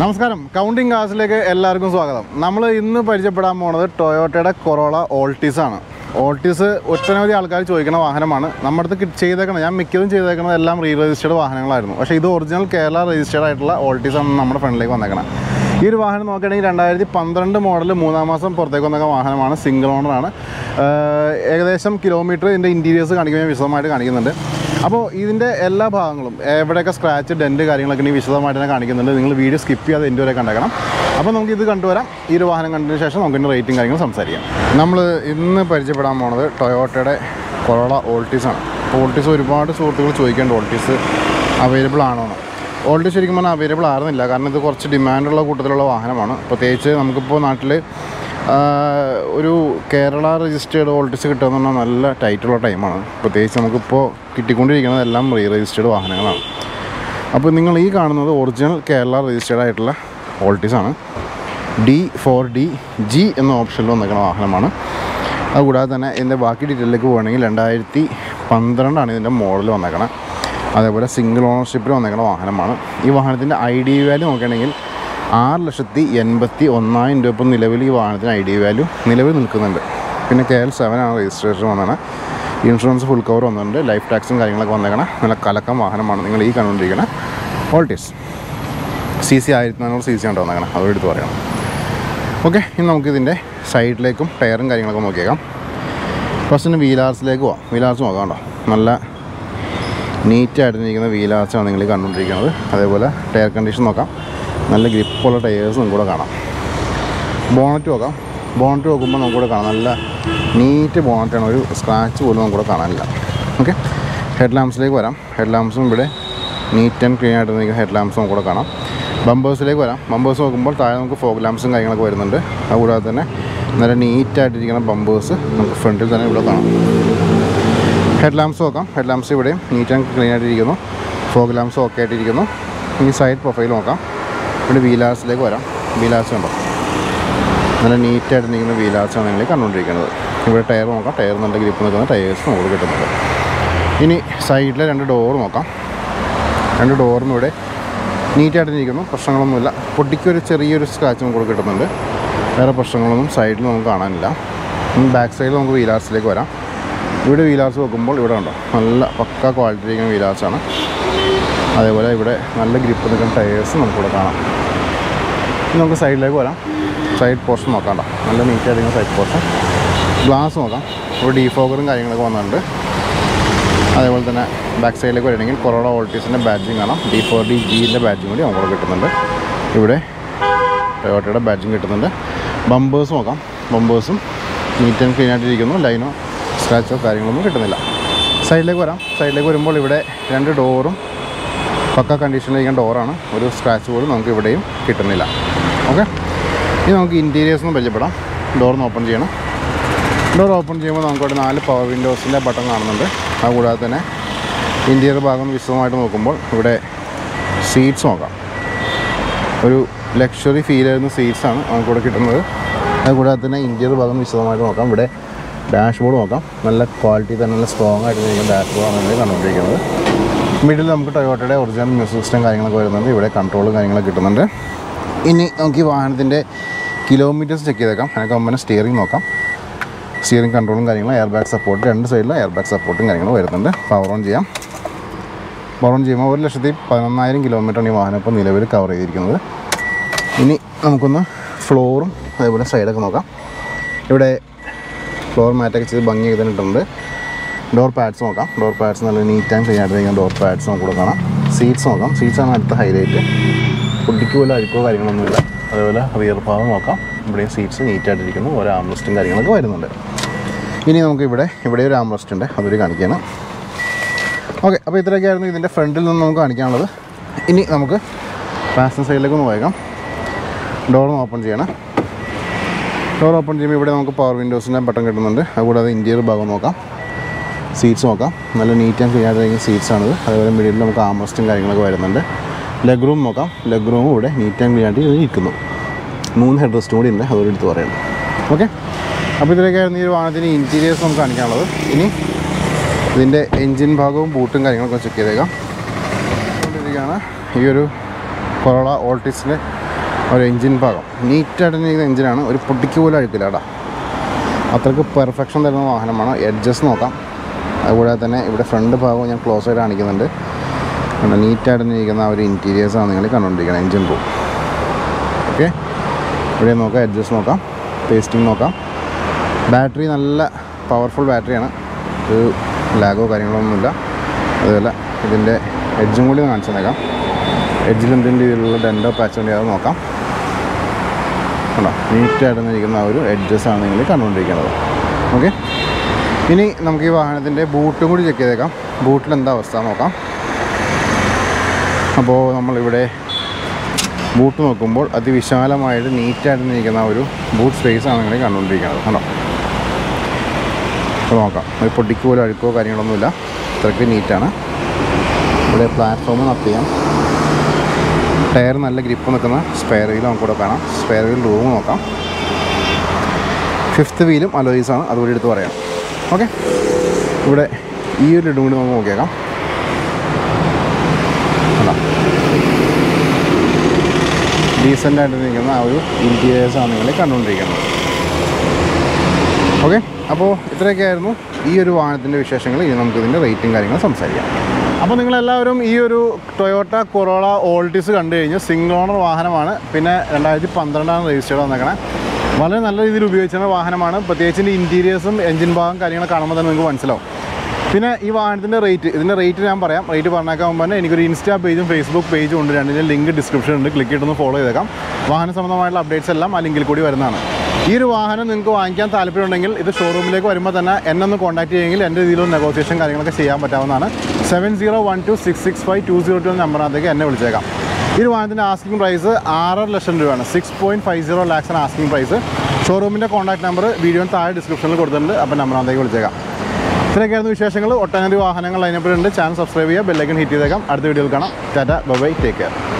നമസ്കാരം കൗണ്ടിങ് കാസിലേക്ക് എല്ലാവർക്കും സ്വാഗതം നമ്മൾ ഇന്ന് പരിചയപ്പെടാൻ പോണത് ടൊയോട്ടയുടെ കൊറോള ഓൾട്ടീസ് ആണ് ഓൾട്ടീസ് ഒട്ടനവധി ആൾക്കാർ ചോദിക്കുന്ന വാഹനമാണ് നമ്മുടെ അടുത്ത് കി- ചെയ്തേക്കണം ഞാൻ മിക്കതും ചെയ്തേക്കുന്നത് എല്ലാം റീ രജിസ്റ്റേർഡ് വാഹനങ്ങളായിരുന്നു പക്ഷേ ഇത് ഒറിജിനൽ കേരള രജിസ്റ്റേർഡ് ആയിട്ടുള്ള ഓൾട്ടീസ് ആണ് നമ്മുടെ ഫ്രണ്ടിലേക്ക് വന്നേക്കണം ഈ ഒരു വാഹനം നോക്കുകയാണെങ്കിൽ രണ്ടായിരത്തി പന്ത്രണ്ട് മോഡൽ മൂന്നാം മാസം പുറത്തേക്ക് വന്ന വാഹനമാണ് സിംഗിൾ ഓണറാണ് ഏകദേശം കിലോമീറ്റർ ഇതിൻ്റെ ഇൻറ്റീരിയേഴ്സ് കാണിക്കുമ്പോൾ ഞാൻ വിശദമായിട്ട് കാണിക്കുന്നുണ്ട് അപ്പോൾ ഇതിൻ്റെ എല്ലാ ഭാഗങ്ങളും എവിടെയൊക്കെ സ്ക്രാച്ച് ഡെൻറ്റ് കാര്യങ്ങളൊക്കെ ഇനി വിശദമായിട്ട് തന്നെ കാണിക്കുന്നുണ്ട് നിങ്ങൾ വീഡിയോ സ്കിപ്പ് ചെയ്യാതെ എൻ്റെ വരെ കണ്ടേക്കണം അപ്പോൾ നമുക്ക് ഇത് കണ്ടുവരാം ഈ ഒരു വാഹനം കണ്ടതിന് ശേഷം നമുക്ക് ഇതിൻ്റെ റേറ്റിംഗ് കാര്യങ്ങൾ സംസാരിക്കാം നമ്മൾ ഇന്ന് പരിചയപ്പെടാൻ പോണത് ടൊയോട്ടയുടെ കൊറോള ഓൾട്ടീസ് ആണ് ഓൾട്ടീസ് ഒരുപാട് സുഹൃത്തുക്കൾ ചോദിക്കേണ്ട ഓൾട്ടീസ് അവൈലബിൾ ആണോ എന്ന് ഓൾട്ടീസ് ശരിക്കും പറഞ്ഞാൽ അവൈലബിൾ ആയിരുന്നില്ല കാരണം ഇത് കുറച്ച് ഡിമാൻഡുള്ള കൂട്ടത്തിലുള്ള വാഹനമാണ് പ്രത്യേകിച്ച് നമുക്കിപ്പോൾ നാട്ടിൽ ഒരു കേരള രജിസ്റ്റേർഡ് ഓൾട്ടീസ് കിട്ടുക എന്ന് പറഞ്ഞാൽ നല്ല ടൈറ്റുള്ള ടൈമാണ് പ്രത്യേകിച്ച് നമുക്കിപ്പോൾ കിട്ടിക്കൊണ്ടിരിക്കുന്നത് എല്ലാം റീ രജിസ്റ്റേർഡ് വാഹനങ്ങളാണ് അപ്പോൾ നിങ്ങൾ ഈ കാണുന്നത് ഒറിജിനൽ കേരള രജിസ്റ്റേർഡ് ആയിട്ടുള്ള ഓൾട്ടീസ് ആണ് ഡി ഫോർ ഡി ജി എന്ന ഓപ്ഷനിൽ വന്നിരിക്കുന്ന വാഹനമാണ് അതുകൂടാതെ തന്നെ ഇതിൻ്റെ ബാക്കി ഡീറ്റെയിലേക്ക് പോകണമെങ്കിൽ രണ്ടായിരത്തി പന്ത്രണ്ടാണ് ഇതിൻ്റെ മോഡൽ വന്നേക്കണം അതേപോലെ സിംഗിൾ ഓണർഷിപ്പിൽ വന്നേക്കുന്ന വാഹനമാണ് ഈ വാഹനത്തിൻ്റെ ഐ ഡി വാല്യൂ നോക്കുകയാണെങ്കിൽ ആറ് ലക്ഷത്തി എൺപത്തി ഒന്നായിരം രൂപ ഇപ്പം നിലവിൽ ഈ വാഹനത്തിന് ഐ ഡി വാല്യൂ നിലവിൽ നിൽക്കുന്നുണ്ട് പിന്നെ കെ എൽ സെവൻ ആണ് രജിസ്ട്രേഷൻ വന്നത് ഇൻഷുറൻസ് ഫുൾ കവർ വന്നിട്ടുണ്ട് ലൈഫ് ടാക്സും കാര്യങ്ങളൊക്കെ വന്നേക്കണം നല്ല കലക്കം വാഹനമാണ് നിങ്ങൾ ഈ കണ്ടുകൊണ്ടിരിക്കുന്ന ഓൾട്ടീസ് സി സി ആയിരത്തി നാനൂറ് സി സി ആണ് വന്നേക്കണം അതോട് എടുത്ത് പറയണം ഓക്കെ ഇനി നമുക്കിതിൻ്റെ സൈഡിലേക്കും ടയറും കാര്യങ്ങളൊക്കെ നോക്കിയേക്കാം ഫസ്റ്റിന് വീലാർസിലേക്ക് പോവാം വീലാർസ് നോക്കാം കേട്ടോ നല്ല നീറ്റായിട്ട് നിൽക്കുന്ന വീലാർച്ചാണ് നിങ്ങൾ ഈ കണ്ടുകൊണ്ടിരിക്കുന്നത് അതേപോലെ ടയർ കണ്ടീഷൻ നോക്കാം നല്ല ഗ്രിപ്പുള്ള ടയേഴ്സ് നമുക്ക് കൂടെ കാണാം ബോണറ്റ് നോക്കാം ബോണറ്റ് നോക്കുമ്പോൾ നമുക്കിവിടെ കാണാം നല്ല നീറ്റ് ബോണറ്റാണ് ഒരു സ്ക്രാച്ച് പോലും നമുക്കിവിടെ കാണാനില്ല ഓക്കെ ഹെഡ് ലാംപ്സിലേക്ക് വരാം ഹെഡ് ലാംപ്സും ഇവിടെ നീറ്റ് ആൻഡ് ക്ലീൻ ആയിട്ട് നിൽക്കുന്ന ഹെഡ് ലാംപ്സും കൂടെ കാണാം ബമ്പേഴ്സിലേക്ക് വരാം ബമ്പേഴ്സ് നോക്കുമ്പോൾ താഴെ നമുക്ക് ഫോഗ് ലാംപ്സും കാര്യങ്ങളൊക്കെ വരുന്നുണ്ട് അതുകൂടാതെ തന്നെ നല്ല നീറ്റായിട്ടിരിക്കുന്ന ബമ്പേഴ്സ് നമുക്ക് ഫ്രണ്ടിൽ തന്നെ ഇവിടെ കാണാം ഹെഡ് ലാംപ്സ് നോക്കാം ഹെഡ് ലാംപ്സ് ഇവിടെയും നീറ്റ് ആൻഡ് ക്ലീൻ ആയിട്ടിരിക്കുന്നു ഫോഗ് ലാംപ്സ് ഓക്കെ ആയിട്ടിരിക്കുന്നു ഇനി സൈഡ് പ്രൊഫൈൽ നോക്കാം ഇവിടെ വീലാർസിലേക്ക് വരാം വീലാർസ് ഉണ്ടോ നല്ല നീറ്റായിട്ട് നിൽക്കുന്ന വീലാർസാണ് നിങ്ങൾ കണ്ടുകൊണ്ടിരിക്കുന്നത് ഇവിടെ ടയർ നോക്കാം ടയർ നല്ല ഗ്രിപ്പ് നിൽക്കുന്ന ടയേഴ്സ് നമുക്ക് കിട്ടുന്നുണ്ട് ഇനി സൈഡിലെ രണ്ട് ഡോർ നോക്കാം രണ്ട് ഡോറും ഇവിടെ നീറ്റായിട്ട് നിൽക്കുന്നു പ്രശ്നങ്ങളൊന്നുമില്ല പൊട്ടിക്കൊരു ചെറിയൊരു സ്ക്രാച്ച് നമുക്ക് ഇവിടെ കിട്ടുന്നുണ്ട് വേറെ പ്രശ്നങ്ങളൊന്നും സൈഡിൽ നമുക്ക് കാണാനില്ല ഇനി ബാക്ക് സൈഡിൽ നമുക്ക് വീലാർസിലേക്ക് വരാം ഇവിടെ വീലാർസ് വെക്കുമ്പോൾ ഇവിടെ ഉണ്ടോ നല്ല പക്ക ക്വാളിറ്റി ഇരിക്കുന്ന വീലാർസാണ് അതേപോലെ ഇവിടെ നല്ല ഗ്രിപ്പ് നിൽക്കുന്ന ടയേഴ്സ് നമുക്കിവിടെ കാണാം ഇനി നമുക്ക് സൈഡിലേക്ക് വരാം സൈഡ് പോർഷൻ നോക്കാണ്ട നല്ല നീറ്റായിരിക്കുന്ന സൈഡ് പോർഷൻ ഗ്ലാസ് നോക്കാം ഇവിടെ ഡീഫോഗറും കാര്യങ്ങളൊക്കെ വന്നിട്ടുണ്ട് അതേപോലെ തന്നെ ബാക്ക് സൈഡിലേക്ക് വരണമെങ്കിൽ കൊറോണ വോൾട്ടീസിൻ്റെ ബാഡ്ജിങ് കാണാം ഡി ഫോർ ഡി ജിൻ്റെ ബാഡ്ജിങ് കൂടി നമുക്ക് കിട്ടുന്നുണ്ട് ഇവിടെ ടൊയോട്ടയുടെ ബാഡ്ജിങ് കിട്ടുന്നുണ്ട് ബമ്പേഴ്സ് നോക്കാം ബമ്പേഴ്സും നീറ്റ് ആൻഡ് ക്ലീൻ ആയിട്ടിരിക്കുന്നു ലൈനോ സ്ക്രാച്ചോ കാര്യങ്ങളൊന്നും കിട്ടുന്നില്ല സൈഡിലേക്ക് വരാം സൈഡിലേക്ക് വരുമ്പോൾ ഇവിടെ രണ്ട് ഡോറും പക്ക കണ്ടീഷനിലിരിക്കുന്ന ഡോറാണ് ഒരു സ്ക്രാച്ച് പോലും നമുക്ക് ഇവിടെയും കിട്ടുന്നില്ല ഓക്കെ ഇനി നമുക്ക് ഇൻറ്റീരിയേഴ്സ് ഒന്ന് പരിചയപ്പെടാം ഡോറിന്ന് ഓപ്പൺ ചെയ്യണം ഡോർ ഓപ്പൺ ചെയ്യുമ്പോൾ നമുക്കവിടെ നാല് പവർ വിൻഡോസിൻ്റെ ബട്ടൺ കാണുന്നുണ്ട് അതുകൂടാതെ തന്നെ ഇൻറ്റീരിയർ ഭാഗം വിശദമായിട്ട് നോക്കുമ്പോൾ ഇവിടെ സീറ്റ്സ് നോക്കാം ഒരു ലക്ഷറി ഫീൽ ചെയ്യുന്ന സീറ്റ്സാണ് നമുക്കിവിടെ കിട്ടുന്നത് അതുകൂടാതെ തന്നെ ഇൻറ്റീരിയർ ഭാഗം വിശദമായിട്ട് നോക്കാം ഇവിടെ ഡാഷ്ബോർഡ് നോക്കാം നല്ല ക്വാളിറ്റി തന്നെ നല്ല സ്ട്രോങ് ആയിട്ട് നിൽക്കുന്ന ഡാഷ്ബോർഡാണ് നമ്മൾ കണ്ടുകൊണ്ടിരിക്കുന്നത് മിഡിൽ നമുക്ക് ടൊയോട്ടയുടെ ഒറിജിനൽ മ്യൂസിക് സിസ്റ്റം കാര്യങ്ങളൊക്കെ വരുന്നുണ്ട് ഇവിടെ കൺട്രോളും കാര്യങ്ങളൊക്കെ കിട്ടുന്നുണ്ട് ഇനി നമുക്ക് ഈ വാഹനത്തിൻ്റെ കിലോമീറ്റേഴ്സ് ചെക്ക് ചെയ്തേക്കാം അതിനൊക്കെ മുമ്പ് സ്റ്റിയറിംഗ് നോക്കാം സ്റ്റിയറിംഗ് കൺട്രോളും കാര്യങ്ങളും എയർ ബാഗ് സപ്പോർട്ട് രണ്ട് സൈഡിലും എയർ ബാഗ് സപ്പോർട്ടും കാര്യങ്ങളും വരുന്നുണ്ട് പവർ ഓൺ ചെയ്യാം പവർ ഓൺ ചെയ്യുമ്പോൾ ഒരു ലക്ഷത്തി പതിനൊന്നായിരം കിലോമീറ്ററാണ് ഈ വാഹനം ഇപ്പോൾ നിലവിൽ കവർ ചെയ്തിരിക്കുന്നത് ഇനി നമുക്കൊന്ന് ഫ്ലോറും അതേപോലെ സൈഡൊക്കെ നോക്കാം ഇവിടെ ഫ്ലോർ മാറ്റൊക്കെ ചെയ്ത് ഭംഗിയൊക്കെ തന്നെ ഇട്ടിട്ടുണ്ട് ഡോർ പാഡ്സ് നോക്കാം ഡോർ പാഡ്സ് നല്ല നീറ്റ് ആൻഡ് ക്ലീൻ ആയിട്ട് ഇരിക്കുന്ന ഡോർ പാഡ്സ് നമുക്ക് കൂടെ കാണാം സീറ്റ്സ് നോക്കാം സീറ്റ്സ് ആണ് അടുത്ത ഹൈലൈറ്റ് പൊട്ടിക്ക് പോലും അരിക്കോ കാര്യങ്ങളൊന്നുമില്ല അതേപോലെ റിയർ ഭാഗം നോക്കാം ഇവിടെയും സീറ്റ്സ് നീറ്റായിട്ടിരിക്കുന്നു ഓരോ ആംറസ്റ്റും കാര്യങ്ങളൊക്കെ വരുന്നുണ്ട് ഇനി നമുക്ക് ഇവിടെ ഇവിടെ ഒരു ആംറസ്റ്റ് ഉണ്ട് അതൊരു കാണിക്കുകയാണ് ഓക്കെ അപ്പോൾ ഇത്രയൊക്കെയായിരുന്നു ഇതിൻ്റെ ഫ്രണ്ടിൽ നിന്ന് നമുക്ക് കാണിക്കാനുള്ളത് ഇനി നമുക്ക് പാസഞ്ചർ സൈഡിലേക്ക് ഒന്ന് പോയേക്കാം ഡോറും ഓപ്പൺ ചെയ്യണം ഡോർ ഓപ്പൺ ചെയ്യുമ്പോൾ ഇവിടെ നമുക്ക് പവർ വിൻഡോസിൻ്റെ ബട്ടൺ കിട്ടുന്നുണ്ട് അതുകൂടാതെ ഇൻറ്റീരിയർ ഭാഗം നോക്കാം സീറ്റ്സ് നോക്കാം നല്ല നീറ്റ് ആൻഡ് ക്ലീൻ ആയിട്ടിരിക്കുന്ന സീറ്റ്സാണിത് അതുപോലെ മിഡിൽ നമുക്ക് ആംറസ്റ്റും കാര്യങ്ങളൊക്കെ വരുന്നുണ്ട് ലെഗ് റൂം നോക്കാം ലെഗ് റൂമും ഇവിടെ നീറ്റ് ആൻഡ് ക്ലീൻ ആയിട്ട് ഇരിക്കുന്നു മൂന്ന് ഹെഡ് റെസ്റ്റും കൂടി ഉണ്ട് അതൊരു എടുത്ത് പറയണം ഓക്കെ അപ്പോൾ ഇതിലേക്കായിരുന്നു ഈ ഒരു വാഹനത്തിന് ഇൻറ്റീരിയേഴ്സ് നമുക്ക് കാണിക്കാനുള്ളത് ഇനി ഇതിൻ്റെ എൻജിൻ ഭാഗവും ബൂട്ടും കാര്യങ്ങളൊക്കെ ചെക്ക് ചെയ്തേക്കാം കൊണ്ടിരിക്കുകയാണ് ഈ ഒരു കൊറോള ഓൾട്ടിസിൻ്റെ ഒരു എൻജിൻ ഭാഗം നീറ്റായിട്ട് ഇരിക്കുന്ന എഞ്ചിനാണ് ഒരു പൊട്ടിക്ക് പോലും അഴുക്കില്ല കേട്ടോ അത്രയ്ക്ക് പെർഫെക്ഷൻ തരുന്ന വാഹനമാണ് എഡ്ജസ് നോക്കാം അതുകൂടാതെ തന്നെ ഇവിടെ ഫ്രണ്ട് ഭാഗവും ഞാൻ ക്ലോസ് ആയിട്ട് കാണിക്കുന്നുണ്ട് കണ്ടോ നീറ്റായിട്ട് ഇരിക്കുന്ന ആ ഒരു ഇൻറ്റീരിയേഴ്സാണ് നിങ്ങൾ കണ്ടുകൊണ്ടിരിക്കുന്നത് എൻജിൻ റൂം ഓക്കെ ഇവിടെ നോക്കാം എഡ്ജസ് നോക്കാം പേസ്റ്റിംഗ് നോക്കാം ബാറ്ററി നല്ല പവർഫുൾ ബാറ്ററിയാണ് ഒരു ലാഗോ കാര്യങ്ങളൊന്നുമില്ല അതുപോലെ ഇതിൻ്റെ എഡ്ജും കൂടി ഒന്ന് കാണിച്ചു തന്നേക്കാം എഡ്ജിൽ എന്തെങ്കിലും രീതിയിലുള്ള ഡെൻഡോ പാച്ച് ഉണ്ടെങ്കിൽ അത് നോക്കാം കണ്ടോ നീറ്റായിട്ട് ഇരിക്കുന്ന ആ ഒരു എഡ്ജസ് ആണ് നിങ്ങൾ കണ്ടുകൊണ്ടിരിക്കുന്നത് ഓക്കെ ഇനി നമുക്ക് ഈ വാഹനത്തിൻ്റെ ബൂട്ടും കൂടി ചെക്ക് ചെയ്തേക്കാം ബൂട്ടിൽ എന്താ അവസ്ഥ നോക്കാം അപ്പോൾ നമ്മളിവിടെ ബൂട്ട് നോക്കുമ്പോൾ അതിവിശാലമായിട്ട് നീറ്റായിട്ട് ഇരിക്കുന്ന ആ ഒരു ബൂട്ട് സ്പേസ് ആണ് നിങ്ങൾ കണ്ടുകൊണ്ടിരിക്കുന്നത് കണ്ടോ അപ്പോൾ നോക്കാം ഒരു പൊടിക്ക് പോലും അഴുക്കോ കാര്യങ്ങളൊന്നുമില്ല അത്രയ്ക്ക് നീറ്റാണ് ഇവിടെ പ്ലാറ്റ്ഫോം അപ്പ് ചെയ്യാം ടയർ നല്ല ഗ്രിപ്പ് നിൽക്കുന്ന സ്പെയർ വീൽ നമുക്കിവിടെ കാണാം സ്പെയർ വീൽ റൂം നോക്കാം ഫിഫ്ത്ത് വീലും അലോയിസ് ആണ് അതുകൂടി എടുത്ത് പറയാം ഓക്കെ ഇവിടെ ഈ ഒരു ഇടും കൂടി നമുക്ക് നോക്കിയേക്കാം കണ്ടോ ഡീസൻ്റ് ആയിട്ട് നിൽക്കുന്ന ആ ഒരു ഇൻറ്റീരിയേഴ്സാണ് നിങ്ങൾ കണ്ടുകൊണ്ടിരിക്കുന്നത് ഓക്കെ അപ്പോൾ ഇത്രയൊക്കെയായിരുന്നു ഈ ഒരു വാഹനത്തിൻ്റെ വിശേഷങ്ങൾ ഇനി നമുക്ക് ഇതിൻ്റെ റേറ്റും കാര്യങ്ങളും സംസാരിക്കാം അപ്പോൾ നിങ്ങളെല്ലാവരും ഈ ഒരു ടൊയോട്ട കൊറോള ഓൾട്ടിസ് കണ്ടു കഴിഞ്ഞ് സിംഗിൾ ഓണർ വാഹനമാണ് പിന്നെ രണ്ടായിരത്തി പന്ത്രണ്ടാണ് രജിസ്റ്റേർഡ് വന്നേക്കണേ വളരെ നല്ല രീതിയിൽ ഉപയോഗിച്ചിരുന്ന വാഹനമാണ് പ്രത്യേകിച്ച് ഇതിൻ്റെ ഇൻറ്റീരിയേഴ്സും എഞ്ചിൻ ഭാഗം കാര്യങ്ങളൊക്കെ കാണുമ്പോൾ തന്നെ നിങ്ങൾക്ക് മനസ്സിലാവും പിന്നെ ഈ വാഹനത്തിൻ്റെ റേറ്റ് ഇതിൻ്റെ റേറ്റ് ഞാൻ പറയാം റേറ്റ് പറഞ്ഞേക്കാൻ മുമ്പ് തന്നെ എനിക്കൊരു ഇൻസ്റ്റാ പേജും ഫേസ്ബുക്ക് പേജും ഉണ്ട് രണ്ടിൻ്റെ ലിങ്ക് ഡിസ്ക്രിപ്ഷൻ ഉണ്ട് ക്ലിക്ക് ചെയ്തൊന്ന് ഫോളോ ചെയ്തേക്കാം വാഹന സംബന്ധമായിട്ടുള്ള അപ്ഡേറ്റ്സ് എല്ലാം ആ ലിങ്കിൽ കൂടി വരുന്നതാണ് ഈ ഒരു വാഹനം നിങ്ങൾക്ക് വാങ്ങിക്കാൻ താല്പര്യമുണ്ടെങ്കിൽ ഇത് ഷോറൂമിലേക്ക് വരുമ്പോൾ തന്നെ എന്നെ ഒന്ന് കോൺടാക്ട് ചെയ്യുമെങ്കിൽ എൻ്റെ രീതിയിലുള്ള നെഗോസിയേഷൻ കാര്യങ്ങളൊക്കെ ചെയ്യാൻ പറ്റാവുന്നതാണ് seven zero one two six six five two zero two നമ്പറിനകത്തേക്ക് എന്നെ വിളിച്ചേക്കാം ഈ ഒരു വാഹനത്തിൻ്റെ ആസ്കിംഗ് പ്രൈസ് ആറര ലക്ഷം രൂപയാണ് സിക്സ് പോയിൻറ്റ് ഫൈവ് സീറോ ലാക്സാണ് ആസ്കിംഗ് പ്രൈസ് ഷോറൂമിൻ്റെ കോൺടാക്ട് നമ്പർ വീഡിയോന് താഴെ ഡിസ്ക്രിപ്ഷനിൽ കൊടുത്തിട്ടുണ്ട് അപ്പോൾ നമ്പറിനകത്തേക്ക് വിളിച്ചേക്കാം ഇത്രയൊക്കെയായിരുന്നു വിശേഷങ്ങൾ ഒട്ടനവധി വാഹനങ്ങൾ അതിനപ്പുറം ഉണ്ട് ചാനൽ സബ്സ്ക്രൈബ് ചെയ്യുക ബെല്ലൈക്കൺ ഹിറ്റ് ചെയ്തേക്കാം അടുത്ത വീഡിയോയിൽ കാണാം ടാറ്റ ബൈ ടേക്ക് കെയർ